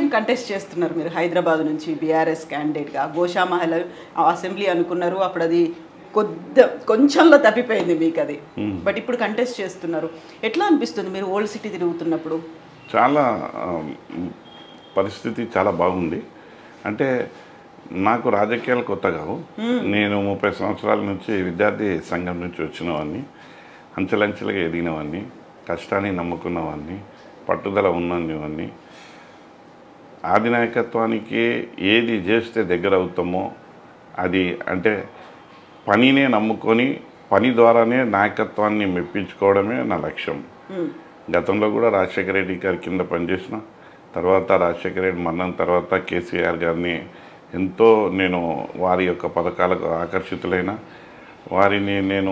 Contest చేస్తున్నారు మీరు హైదరాబాద్ నుంచి బీఆర్ఎస్ క్యాండిడేట్గా గోషామహల్ అసెంబ్లీ అనుకున్నారు అప్పుడు అది కొద్ది కొంచెంలో తప్పిపోయింది మీకు అది బట్ ఇప్పుడు కంటెస్ట్ చేస్తున్నారు ఎట్లా అనిపిస్తుంది మీరు ఓల్డ్ సిటీ తిరుగుతున్నప్పుడు చాలా ఆ, పరిస్థితి చాలా బాగుంది అంటే నాకు రాజకీయాలు కొత్త కావు నేను ముప్పై సంవత్సరాల నుంచి విద్యార్థి సంఘం నుంచి వచ్చినవాడిని అంచెలంచెలుగా ఎదిగినవాడిని కష్టాన్ని నమ్ముకున్నవాడిని పట్టుదల ఉన్నవాడిని ఆధినాయకత్వానికి ఏది చేస్తే దగ్గర అవుతామో అది అంటే పనినే నమ్ముకొని పని ద్వారానే నాయకత్వాన్ని మెప్పించుకోవడమే నా లక్ష్యం గతంలో కూడా రాజశేఖర రెడ్డి గారి కింద పనిచేసిన తర్వాత రాజశేఖర రెడ్డి మరణం తర్వాత కేసీఆర్ గారిని ఎంతో నేను వారి యొక్క పథకాలకు ఆకర్షితులైన వారిని నేను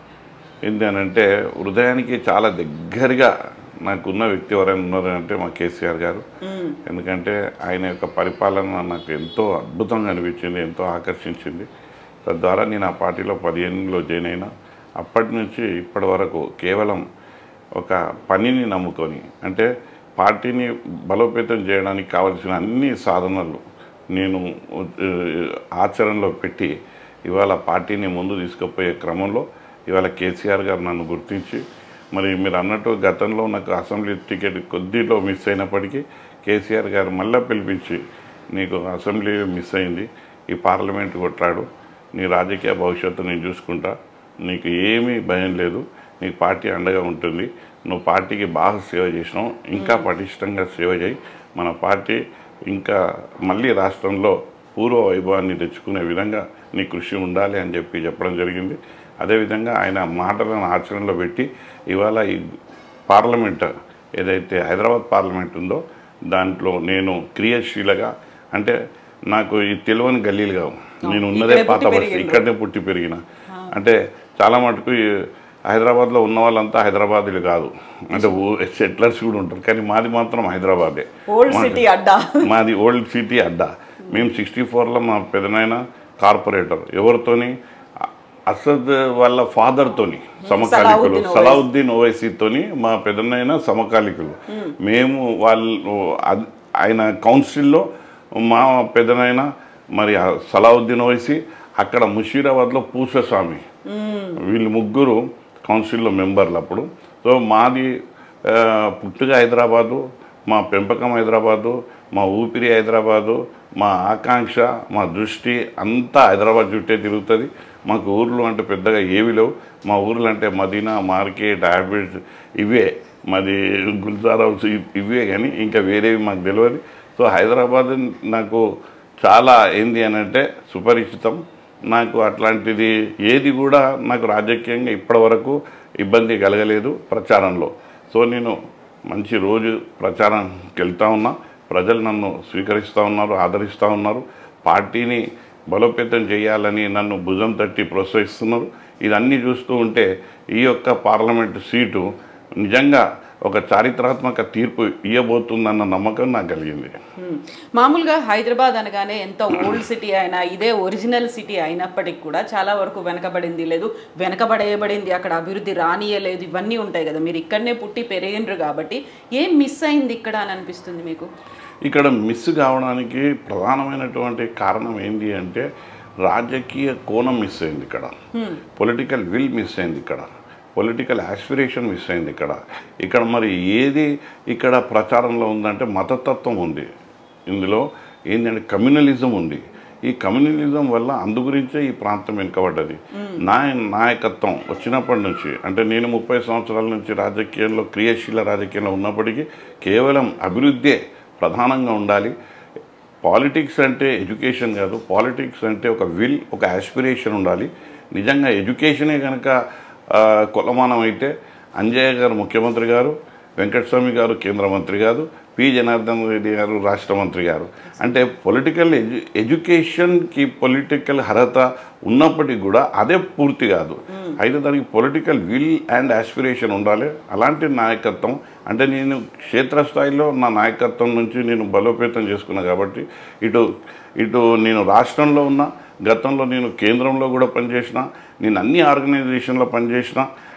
ఏంటి అని అంటే హృదయానికి చాలా దగ్గరగా నాకున్న వ్యక్తి ఎవరైనా ఉన్నారంటే మా కేసీఆర్ గారు ఎందుకంటే ఆయన యొక్క పరిపాలన నాకు ఎంతో అద్భుతంగా అనిపించింది ఎంతో ఆకర్షించింది తద్వారా నేను ఆ పార్టీలో పదిహేనులో జాయిన్ అయినా అప్పటి నుంచి ఇప్పటి వరకు కేవలం ఒక పనిని నమ్ముకొని అంటే పార్టీని బలోపేతం చేయడానికి కావలసిన అన్ని సాధనలు నేను ఆ, ఆచరణలో పెట్టి ఇవాళ పార్టీని ముందు తీసుకుపోయే క్రమంలో ఇవాళ కేసీఆర్ గారు నన్ను గుర్తించి మరి మీరు అన్నట్టు గతంలో నాకు అసెంబ్లీ టికెట్ కొద్దిలో మిస్ అయినప్పటికీ కేసీఆర్ గారు మళ్ళీ పిలిపించి నీకు అసెంబ్లీ మిస్ అయింది ఈ పార్లమెంట్ కొట్టాడు నీ రాజకీయ భవిష్యత్తు నేను చూసుకుంటా నీకు ఏమీ భయం లేదు నీకు పార్టీ అండగా ఉంటుంది నువ్వు పార్టీకి బాగా సేవ చేసినావు ఇంకా పటిష్టంగా సేవ చేయి మన పార్టీ ఇంకా మళ్ళీ రాష్ట్రంలో పూర్వ వైభవాన్ని తెచ్చుకునే విధంగా నీ కృషి ఉండాలి అని చెప్పి చెప్పడం జరిగింది అదేవిధంగా ఆయన మాటలను ఆచరణలో పెట్టి ఇవాళ ఈ పార్లమెంట్ ఏదైతే హైదరాబాద్ పార్లమెంట్ ఉందో దాంట్లో నేను క్రియాశీలగా అంటే నాకు ఈ తెలియని గల్లీలుగా నేను ఉన్నదే ఇక్కడే పాత పుట్టి బస్సు పెరిగిండ్రు. ఇక్కడనే పుట్టి పెరిగిన అంటే చాలా మటుకు ఈ హైదరాబాద్లో ఉన్న వాళ్ళంతా హైదరాబాదీలు కాదు అంటే సెటిలర్స్ కూడా ఉంటారు కానీ మాది మాత్రం హైదరాబాదే ఓల్డ్ మా- సిటీ అడ్డా మాది ఓల్డ్ సిటీ అడ్డా మేము సిక్స్టీ ఫోర్లో మా పెదనాయన కార్పొరేటర్ ఎవరితోని అ- అసద్ వాళ్ళ ఫాదర్తోని సమకాలికులు సలావుద్దీన్ ఓవైసీ. సలావుద్దీన్ ఓవైసీతోని మా పెదనాయన సమకాలికులు మేము వాళ్ళు అద్- ఆయన కౌన్సిల్లో మా పెదనాయన మరి ఆ సలావుద్దీన్ ఓవైసీ అక్కడ ముషీరాబాద్లో పూసస్వామి వీళ్ళు ముగ్గురు కౌన్సిల్లో మెంబర్లు అప్పుడు సో మాది ఆ, పుట్టుగా హైదరాబాదు మా పెంపకం హైదరాబాదు మా ఊపిరి హైదరాబాదు మా ఆకాంక్ష మా దృష్టి అంతా హైదరాబాద్ చుట్టే తిరుగుతుంది మాకు ఊర్లు అంటే పెద్దగా ఏవి లేవు మా ఊర్లు అంటే మదీనా మార్కెట్ హ్యాబిట్స్ ఇవే మాది గుల్జార్ హౌస్ ఇ- ఇవే కానీ ఇంకా వేరేవి మాకు తెలియదు సో హైదరాబాద్ నాకు చాలా ఏంది అని అంటే సుపరిచితం నాకు అట్లాంటిది ఏది కూడా నాకు రాజకీయంగా ఇప్పటివరకు ఇబ్బంది కలగలేదు ప్రచారంలో సో నేను మంచి రోజు ప్రచారానికి వెళ్తా ఉన్నా ప్రజలు నన్ను స్వీకరిస్తూ ఉన్నారు ఆదరిస్తూ ఉన్నారు పార్టీని బలోపేతం చేయాలని నన్ను భుజం తట్టి ప్రోత్సహిస్తున్నారు ఇదన్నీ చూస్తూ ఉంటే ఈ యొక్క పార్లమెంటు సీటు నిజంగా ఒక చారిత్రాత్మక తీర్పు ఇవ్వబోతుందన్న నమ్మకం నాకు కలిగింది మ్మ్. మామూలుగా హైదరాబాద్ అనగానే ఎంత ఓల్డ్ సిటీ అయినా ఇదే ఒరిజినల్ సిటీ అయినప్పటికి కూడా చాలా వరకు వెనకబడింది లేదు వెనకబడేయబడింది అక్కడ అభివృద్ధి రానియలేదు ఇవన్నీ ఉంటాయి కదా మీరు ఇక్కడనే పుట్టి పెరిగినరు కాబట్టి ఏం మిస్ అయింది ఇక్కడ అని అనిపిస్తుంది మీకు ఇక్కడ మిస్ కావడానికి ప్రధానమైనటువంటి కారణం ఏంటి అంటే రాజకీయ కోణం మిస్ అయింది ఇక్కడ పొలిటికల్ విల్ మిస్ అయింది ఇక్కడ పొలిటికల్ ఆస్పిరేషన్ మిస్ అయింది ఇక్కడ ఇక్కడ మరి ఏది ఇక్కడ ప్రచారంలో ఉందంటే మతతత్వం ఉంది ఇందులో ఏంటంటే కమ్యూనలిజం ఉంది ఈ కమ్యూనలిజం వల్ల అందు గురించే ఈ ప్రాంతం వెనుకబడ్డది నా నాయకత్వం వచ్చినప్పటి నుంచి అంటే నేను ముప్పై సంవత్సరాల నుంచి రాజకీయంలో క్రియాశీల రాజకీయంలో ఉన్నప్పటికీ కేవలం అభివృద్ధే ప్రధానంగా ఉండాలి పాలిటిక్స్ అంటే ఎడ్యుకేషన్ కాదు పాలిటిక్స్ అంటే ఒక విల్ ఒక ఆస్పిరేషన్ ఉండాలి నిజంగా ఎడ్యుకేషనే కనుక ఆ, కొలమానం అయితే అంజయ్య గారు ముఖ్యమంత్రి గారు వెంకటస్వామి గారు కేంద్ర మంత్రి గారు పి జనార్దన్ రెడ్డి గారు రాష్ట్ర మంత్రి గారు అంటే పొలిటికల్ ఎడ్యు ఎడ్యుకేషన్కి పొలిటికల్ అర్హత ఉన్నప్పటికీ కూడా అదే పూర్తి కాదు అయితే దానికి పొలిటికల్ విల్ అండ్ ఆస్పిరేషన్ ఉండాలి అలాంటి నాయకత్వం అంటే నేను క్షేత్రస్థాయిలో నా నాయకత్వం నుంచి నేను బలోపేతం చేసుకున్నా కాబట్టి ఇటు ఇటు నేను రాష్ట్రంలో ఉన్న గతంలో నేను కేంద్రంలో కూడా పనిచేసిన నేను అన్ని ఆర్గనైజేషన్లో పనిచేసిన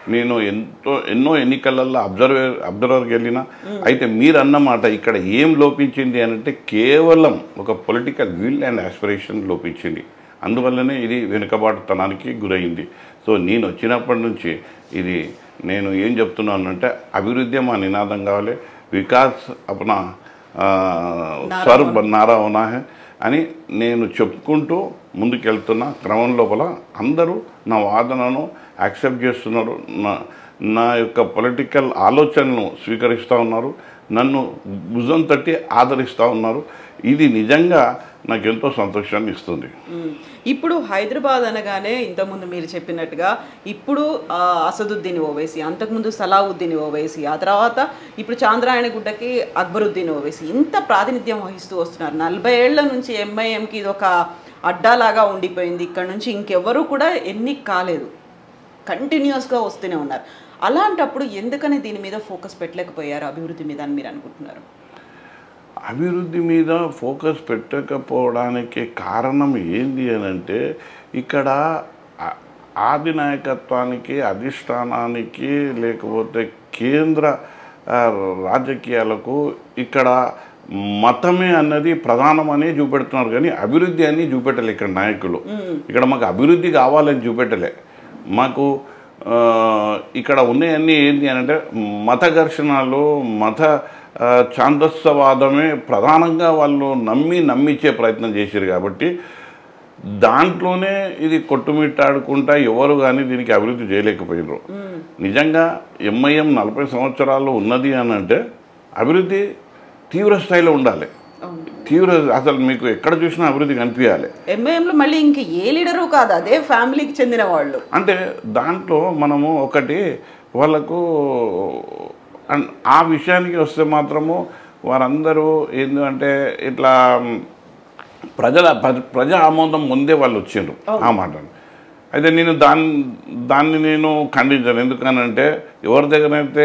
నేను ఎంతో ఎన్నో ఎన్నికలలో అబ్జర్వే అబ్జర్వర్కి వెళ్ళినా అయితే మీరు అన్నమాట ఇక్కడ ఏం లోపించింది అని అంటే కేవలం ఒక పొలిటికల్ విల్ అండ్ ఆస్పిరేషన్ లోపించింది అందువల్లనే ఇది వెనుకబాటుతనానికి గురైంది సో నేను వచ్చినప్పటి నుంచి ఇది నేను ఏం చెప్తున్నానంటే అభివృద్ధి మా నినాదం కావాలి వికాస్ అప్నా ఆ, స్వర్ నారా హోనా హై అని నేను చెప్పుకుంటూ ముందుకెళ్తున్న క్రమం లోపల అందరూ నా వాదనను యాక్సెప్ట్ చేస్తున్నారు నా నా యొక్క పొలిటికల్ ఆలోచనను స్వీకరిస్తూ ఉన్నారు నన్ను భుజం తట్టి ఆదరిస్తూ ఉన్నారు ఇది నిజంగా నాకు ఎంతో సంతోషాన్ని ఇస్తుంది మ్మ్. ఇప్పుడు హైదరాబాద్ అనగానే ఇంతకుముందు మీరు చెప్పినట్టుగా ఇప్పుడు ఆ, అసదుద్దీన్ ఓవైసీ అంతకుముందు సలావుద్దీన్ ఓవైసీ ఆ తర్వాత ఇప్పుడు చాంద్రాయణ గుడ్డకి అక్బరుద్దీన్ ఓవైసీ ఇంత ప్రాతినిధ్యం వహిస్తూ వస్తున్నారు నలభై ఏళ్ల నుంచి ఎంఐఎంకి ఇది ఒక అడ్డాలాగా ఉండిపోయింది ఇక్కడ నుంచి ఇంకెవరు కూడా ఎన్నిక కాలేదు కంటిన్యూస్గా వస్తూనే ఉన్నారు అలాంటప్పుడు ఎందుకని దీని మీద ఫోకస్ పెట్టలేకపోయారు అభివృద్ధి మీద అని మీరు అనుకుంటున్నారు అభివృద్ధి మీద ఫోకస్ పెట్టకపోవడానికి కారణం ఏంది అని అంటే ఇక్కడ ఆ- ఆది నాయకత్వానికి అధిష్టానానికి లేకపోతే కేంద్ర ఆ, రాజకీయాలకు ఇక్కడ మతమే అన్నది ప్రధానమని చూపెడుతున్నారు కానీ అభివృద్ధి అని చూపెట్టలే ఇక్కడ నాయకులు ఇక్కడ మాకు అభివృద్ధి కావాలని చూపెట్టలే మాకు ఆ, ఇక్కడ ఉన్నాయన్నీ ఏంటి అని అంటే మత ఘర్షణలు మత ఆ, ఛాందస్సవాదమే ప్రధానంగా వాళ్ళు నమ్మి నమ్మించే ప్రయత్నం చేశారు కాబట్టి దాంట్లోనే ఇది కొట్టుమిట్టాడుకుంటా ఎవరు కానీ దీనికి అభివృద్ధి చేయలేకపోయినారు నిజంగా ఎంఐఎం నలభై సంవత్సరాలు ఉన్నది అని అంటే అభివృద్ధి తీవ్ర స్థాయిలో ఉండాలి అవును తీవ్ర అసలు మీకు ఎక్కడ చూసినా అభివృద్ధి కనిపించాలి ఎంఐఎంలో మళ్ళీ ఇంక ఏ లీడరు కాదు అదే ఫ్యామిలీకి చెందిన వాళ్ళు అంటే దాంట్లో మనము ఒకటి వాళ్ళకు అన్- ఆ విషయానికి వస్తే మాత్రము వారందరూ ఏంటంటే ఇట్లా మ్, ప్రజల ప్ర- ప్రజా ఆమోదం ముందే వాళ్ళు వచ్చిండ్రు ఆ మాటను అయితే నేను దాన్ని దాన్ని నేను ఖండించాను ఎందుకనంటే ఎవరి దగ్గరైతే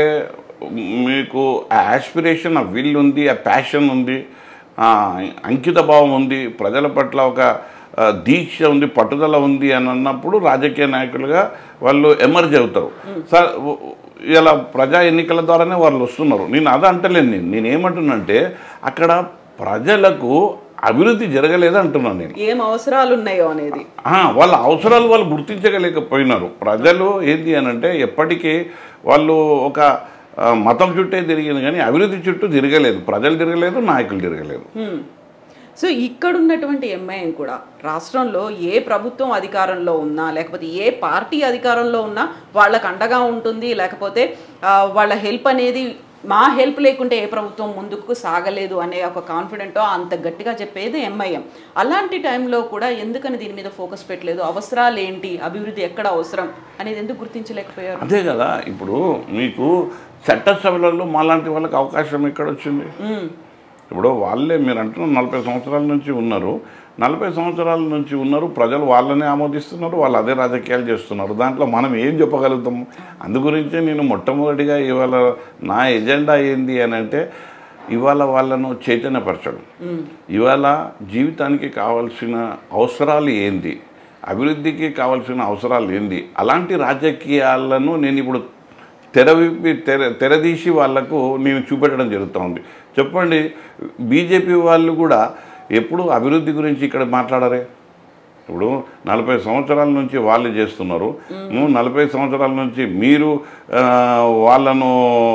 మీకు ఆ ఆస్పిరేషన్ ఆ విల్ ఉంది ఆ ప్యాషన్ ఉంది ఆ అంకిత భావం ఉంది ప్రజల పట్ల ఒక ఆ, దీక్ష ఉంది పట్టుదల ఉంది అని అన్నప్పుడు రాజకీయ నాయకులుగా వాళ్ళు ఎమర్జ్ అవుతారు సార్ ఉ- ఉ- ఇలా ప్రజా ఎన్నికల ద్వారానే వాళ్ళు వస్తున్నారు నేను అది అంటలేను నేను నేను ఏమంటున్నానంటే అక్కడ ప్రజలకు అభివృద్ధి జరగలేదు అంటున్నాను నేను ఏం అవసరాలు ఉన్నాయో అనేది ఆ, వాళ్ళ అవసరాలు వాళ్ళు గుర్తించగలేకపోయినారు ప్రజలు ఏంటి అని అంటే ఎప్పటికీ వాళ్ళు ఒక ఆ, మతం చుట్టే తిరిగింది కానీ అభివృద్ధి చుట్టూ తిరగలేదు ప్రజలు తిరగలేదు నాయకులు తిరగలేదు హ్మ్. సో ఇక్కడ ఉన్నటువంటి ఎంఐఎం కూడా రాష్ట్రంలో ఏ ప్రభుత్వం అధికారంలో ఉన్నా లేకపోతే ఏ పార్టీ అధికారంలో ఉన్నా వాళ్ళకు అండగా ఉంటుంది లేకపోతే ఆ, వాళ్ళ హెల్ప్ అనేది మా హెల్ప్ లేకుంటే ఏ ప్రభుత్వం ముందుకు సాగలేదు అనే ఒక కాన్ఫిడెంట్ అంత గట్టిగా చెప్పేది ఎంఐఎం అలాంటి టైంలో కూడా ఎందుకని దీని మీద ఫోకస్ పెట్టలేదు అవసరాలు ఏంటి అభివృద్ధి ఎక్కడ అవసరం అనేది ఎందుకు గుర్తించలేకపోయారు అదే కదా ఇప్పుడు మీకు చట్టసభలలో మాలాంటి వాళ్ళకి అవకాశం ఎక్కడ వచ్చింది హ్మ్. ఇప్పుడు వాళ్ళే మీరు అంటున్నారు నలభై సంవత్సరాల నుంచి ఉన్నారు నలభై సంవత్సరాల నుంచి ఉన్నారు ప్రజలు వాళ్ళనే ఆమోదిస్తున్నారు వాళ్ళు అదే రాజకీయాలు చేస్తున్నారు దాంట్లో మనం ఏం చెప్పగలుగుతాము అందు గురించే నేను మొట్టమొదటిగా ఇవాళ నా ఎజెండా ఏంది అని అంటే ఇవాళ వాళ్ళను చైతన్యపరచడం ఇవాళ జీవితానికి కావాల్సిన అవసరాలు ఏంది అభివృద్ధికి కావాల్సిన అవసరాలు ఏంది అలాంటి రాజకీయాలను నేను ఇప్పుడు తెర విప్పి తెర తెరదీసి వాళ్లకు నేను చూపెట్టడం జరుగుతూ ఉంది చెప్పండి బీజేపీ వాళ్ళు కూడా ఎప్పుడు అభివృద్ధి గురించి ఇక్కడ మాట్లాడరే ఇప్పుడు నలభై సంవత్సరాల నుంచి వాళ్ళు చేస్తున్నారు ము- నలభై సంవత్సరాల నుంచి మీరు ఆ, వాళ్ళను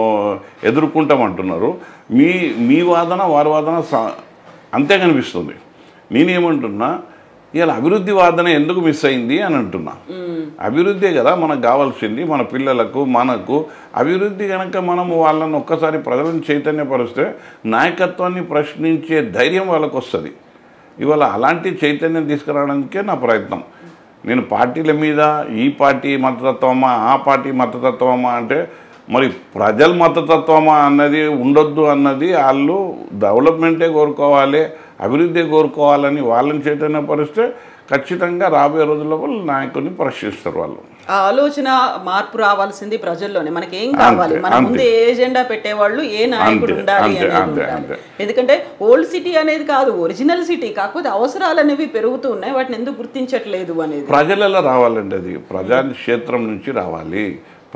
ఎదుర్కొంటామంటున్నారు మీ మీ వాదన వారి వాదన స- అంతే కనిపిస్తుంది నేనేమంటున్నా ఇలా అభివృద్ధి వాదన ఎందుకు మిస్ అయింది అని అంటున్నా అభివృద్ధే కదా మనకు కావాల్సింది మన పిల్లలకు మనకు అభివృద్ధి కనుక మనం వాళ్ళని ఒక్కసారి ప్రజలను చైతన్యపరిస్తే నాయకత్వాన్ని ప్రశ్నించే ధైర్యం వాళ్ళకు వస్తుంది ఇవాళ అలాంటి చైతన్యం తీసుకురావడానికే నా ప్రయత్నం నేను పార్టీల మీద ఈ పార్టీ మతతత్వమా ఆ పార్టీ మతతత్వమా అంటే మరి ప్రజల మతతత్వమా అన్నది ఉండొద్దు అన్నది వాళ్ళు డెవలప్మెంటే కోరుకోవాలి అభివృద్ధి కోరుకోవాలని వాళ్ళని చైతన్యపరిస్తే ఖచ్చితంగా రాబోయే రోజుల్లో వాళ్ళు నాయకుడిని ప్రశ్నిస్తారు వాళ్ళు ఆ ఆలోచన మార్పు రావాల్సింది ప్రజల్లోనే మనకి ఏం కావాలి అంతే, మన అంతే. ముందు ఏ ఎజెండా పెట్టేవాళ్ళు ఏ నాయకుడు అంతే, ఉండాలి అంతే, అనేది అంతే, ఉండాలి. అంతే. ఎందుకంటే ఓల్డ్ సిటీ అనేది కాదు ఒరిజినల్ సిటీ కాకపోతే అవసరాలు అనేవి పెరుగుతూ ఉన్నాయి వాటిని ఎందుకు గుర్తించట్లేదు అనేది ప్రజలలో రావాలండి అది ప్రజా క్షేత్రం నుంచి రావాలి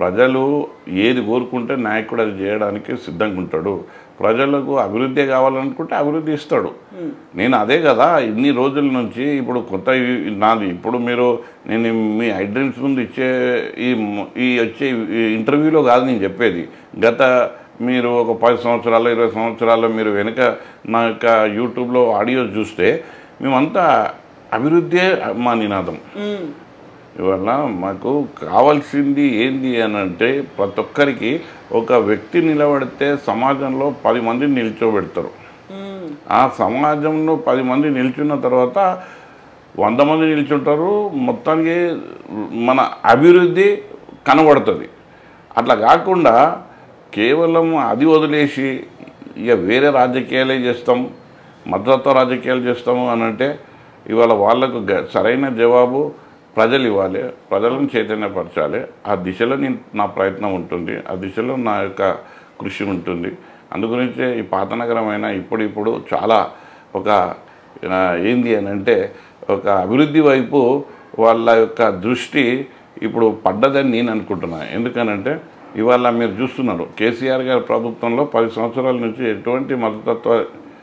ప్రజలు ఏది కోరుకుంటే నాయకుడు అది చేయడానికి సిద్ధంగా ఉంటాడు ప్రజలకు అభివృద్ధి కావాలనుకుంటే అభివృద్ధి ఇస్తాడు నేను అదే కదా ఇన్ని రోజుల నుంచి ఇప్పుడు కొత్త ఈ- నాది ఇప్పుడు మీరు నేను మీ ఐడ్రీమ్స్ ముందు ఇచ్చే ఈ మ- ఈ వచ్చే ఈ ఇంటర్వ్యూలో కాదు నేను చెప్పేది గత మీరు ఒక పది సంవత్సరాలు ఇరవై సంవత్సరాలు మీరు వెనుక నా యొక్క యూట్యూబ్లో ఆడియోస్ చూస్తే మేమంతా అభివృద్ధే మా నినాదం మ్మ్. ఇవల్ల మాకు కావాల్సింది ఏంది అని అంటే ప్రతి ఒక్కరికి ఒక వ్యక్తి నిలబడితే సమాజంలో పది మందిని నిల్చోబెడతారు మ్మ్. ఆ సమాజంలో పది మంది నిల్చున్న తర్వాత వంద మంది నిల్చుంటారు మొత్తానికి మన అభివృద్ధి కనబడుతుంది అట్లా కాకుండా కేవలం అది వదిలేసి ఇక వేరే రాజకీయాలే చేస్తాం మద్దతు రాజకీయాలు చేస్తాము అని అంటే ఇవాళ వాళ్ళకు గ- సరైన జవాబు ప్రజలు ఇవ్వాలి ప్రజలను చైతన్యపరచాలి ఆ దిశలో నేను నా ప్రయత్నం ఉంటుంది ఆ దిశలో నా యొక్క కృషి ఉంటుంది అందుగురించే ఈ పాతనగరమైన ఇప్పుడు ఇప్పుడు చాలా ఒక ఆ, ఏంది అని అంటే ఒక అభివృద్ధి వైపు వాళ్ళ యొక్క దృష్టి ఇప్పుడు పడ్డదని నేను అనుకుంటున్నాను ఎందుకనంటే ఇవాళ మీరు చూస్తున్నారు కేసీఆర్ గారి ప్రభుత్వంలో పది సంవత్సరాల నుంచి ఎటువంటి మద్దతత్వ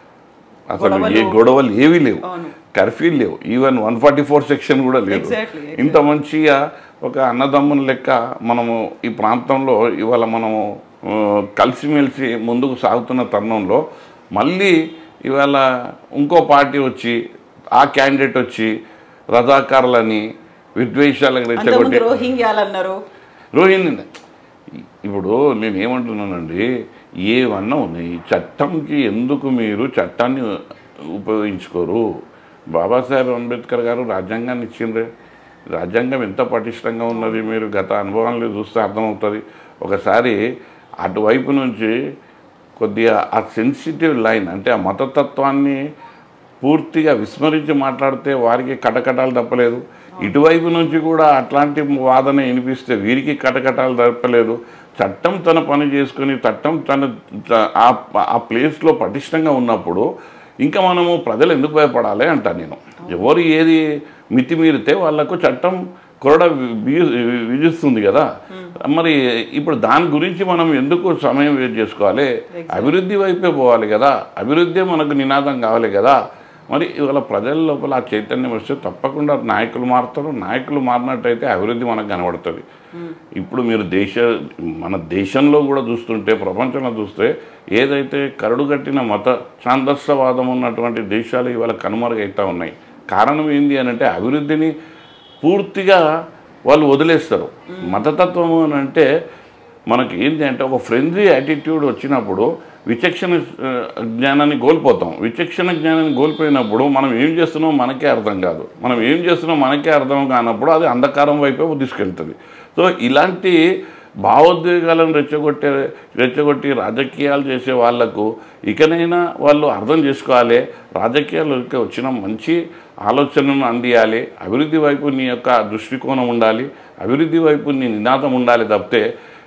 అసలు ఏ గొడవలు. గొడవలు ఏవీ లేవు అవును. కర్ఫ్యూ లేవు even one forty four section కూడా లేదు Exactly, exactly. ఇంత మంచిగా ఒక అన్నదమ్ముల లెక్క మనము ఈ ప్రాంతంలో ఇవాళ మనము ఆ, కలిసిమెలిసి ముందుకు సాగుతున్న తరుణంలో మళ్ళీ ఇవాళ ఇంకో పార్టీ వచ్చి ఆ క్యాండిడేట్ వచ్చి రజాకారులని విద్వేషాలకు రెచ్చగొట్టి అంతకుముందు రోహింగ్యాలు అన్నారు రోహిణి ఇప్పుడు నేను ఏమంటున్నానండి ఏమన్నా ఉన్నాయి చట్టంకి ఎందుకు మీరు చట్టాన్ని ఉపయోగించుకోరు బాబాసాహెబ్ అంబేద్కర్ గారు రాజ్యాంగాన్ని ఇచ్చిండ్రే రాజ్యాంగం ఎంత పటిష్టంగా ఉన్నది మీరు గత అనుభవాలు చూస్తే అర్థమవుతుంది ఒకసారి అటువైపు నుంచి కొద్దిగా ఆ సెన్సిటివ్ లైన్ అంటే ఆ మతతత్వాన్ని పూర్తిగా విస్మరించి మాట్లాడితే వారికి కటకటాలు తప్పలేదు ఇటువైపు నుంచి కూడా అట్లాంటి వాదన వినిపిస్తే వీరికి కటకటాలు తప్పలేదు చట్టం తన పని చేసుకొని చట్టం తన త- ఆ- ఆ ప్లేస్లో పటిష్టంగా ఉన్నప్పుడు ఇంకా మనము ప్రజలు ఎందుకు భయపడాలి అంటా నేను ఎవరు ఏది మితిమీరితే వాళ్ళకు చట్టం కొరడ వి- విధిస్తుంది కదా మరి ఇప్పుడు దాని గురించి మనం ఎందుకు సమయం వేస్ట్ చేసుకోవాలి అభివృద్ధి వైపే పోవాలి కదా అభివృద్ధి మనకు నినాదం కావాలి కదా మరి ఇవాళ ప్రజల లోపల ఆ చైతన్యం వస్తే తప్పకుండా నాయకులు మారుతారు నాయకులు మారినట్టయితే అభివృద్ధి మనకు కనబడుతుంది ఇప్పుడు మీరు దేశ మన దేశంలో కూడా చూస్తుంటే ప్రపంచంలో చూస్తే ఏదైతే కరడుగట్టిన మత ఛాందస్సవాదం ఉన్నటువంటి దేశాలు ఇవాళ కనుమరుగైతా ఉన్నాయి కారణం ఏంటి అని అంటే అభివృద్ధిని పూర్తిగా వాళ్ళు వదిలేస్తారు మతతత్వం అని అంటే మనకి ఏంటి అంటే ఒక ఫ్రెండ్లీ యాటిట్యూడ్ వచ్చినప్పుడు విచక్షణ ఆ, జ్ఞానాన్ని కోల్పోతాం విచక్షణ జ్ఞానాన్ని కోల్పోయినప్పుడు మనం ఏం చేస్తున్నామో మనకే అర్థం కాదు మనం ఏం చేస్తున్నామో మనకే అర్థం కానప్పుడు అది అంధకారం వైపే తీసుకెళ్తుంది సో ఇలాంటి భావోద్వేగాలను రెచ్చగొట్టే రెచ్చగొట్టి రాజకీయాలు చేసే వాళ్లకు ఇకనైనా వాళ్ళు అర్థం చేసుకోవాలి రాజకీయాలకి వచ్చిన మంచి ఆలోచనను అందియాలి అభివృద్ధి వైపు నీ యొక్క దృష్టికోణం ఉండాలి అభివృద్ధి వైపు నీ నినాదం ఉండాలి తప్పితే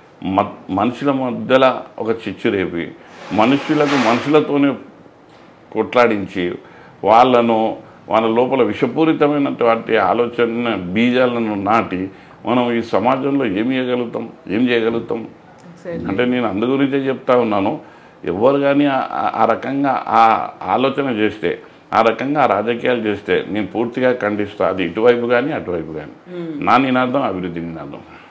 మ మనుషుల మధ్యలో ఒక చిచ్చు రేపి మనుషులకు మనుషులతోనే కొట్లాడించి వాళ్ళను వాళ్ళ లోపల విషపూరితమైనటువంటి ఆలోచన బీజాలను నాటి మనం ఈ సమాజంలో ఏం చేయగలుగుతాం ఏం చేయగలుగుతాం Exactly. అంటే నేను అందు గురించే చెప్తా ఉన్నాను ఎవరు కానీ ఆ- ఆ- ఆ రకంగా ఆ ఆలోచన చేస్తే ఆ రకంగా ఆ రాజకీయాలు చేస్తే నేను పూర్తిగా ఖండిస్తా అది ఇటువైపు కానీ అటువైపు కానీ నా నినాదం అభివృద్ధి నినాదం